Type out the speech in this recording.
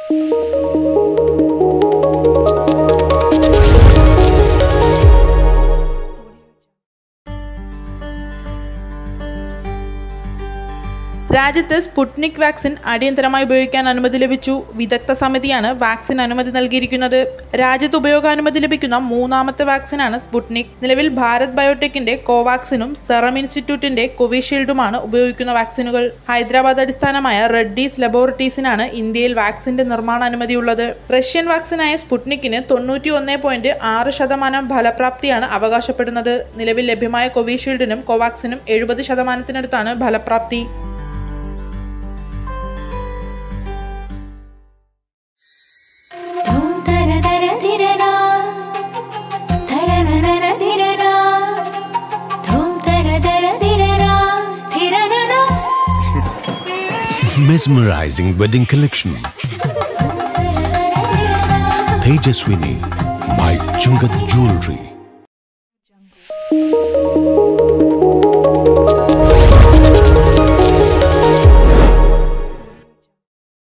രാജ്യത്ത് Sputnik vaccine അടിയന്തരമായി ഉപയോഗിക്കാൻ അനുമതി ലഭിച്ചു വിദഗ്ധ സമിതിയാണ് വാക്സിൻ അനുമതി നൽകിയിരിക്കുന്നത് രാജ്യത്ത് ഉപയോഗാനുമതി ലഭിക്കുന്ന മൂന്നാമത്തെ വാക്സിനാണ് സ്പുട്നിക് നിലവിൽ ഭാരത് ബയോടെക്കിന്റെ കോവാക്സിനും സെറം ഇൻസ്റ്റിറ്റ്യൂട്ടിന്റെ കോവിഷീൽഡുമാണ് ഉപയോഗിക്കുന്ന വാക്സിനുകൾ ഹൈദരാബാദ് അടിസ്ഥാനമായ റെഡ്ഡീസ് ലബോറട്ടറീസിനാണ് ഇന്ത്യയിൽ വാക്സിന്റെ നിർമ്മാണ അനുമതിയുള്ളത് റഷ്യൻ വാക്സിനായ സ്പുട്നിക്കിന് തൊണ്ണൂറ്റി ഒന്ന് പോയിന്റ് ആറ് ശതമാനം ഫലപ്രാപ്തിയാണ് അവകാശപ്പെടുന്നത് നിലവിൽ ലഭ്യമായ കോവിഷീൽഡിനും കോവാക്സിനും എഴുപത് ശതമാനത്തിനടുത്താണ് ഫലപ്രാപ്തി ധൂം തര തര ധിരരാ ധരരരര ധിരരാ ധൂം തര തര ധിരരാ ധിരരരാ Mesmerizing wedding collection. Tejaswini by Chungat Jewelry.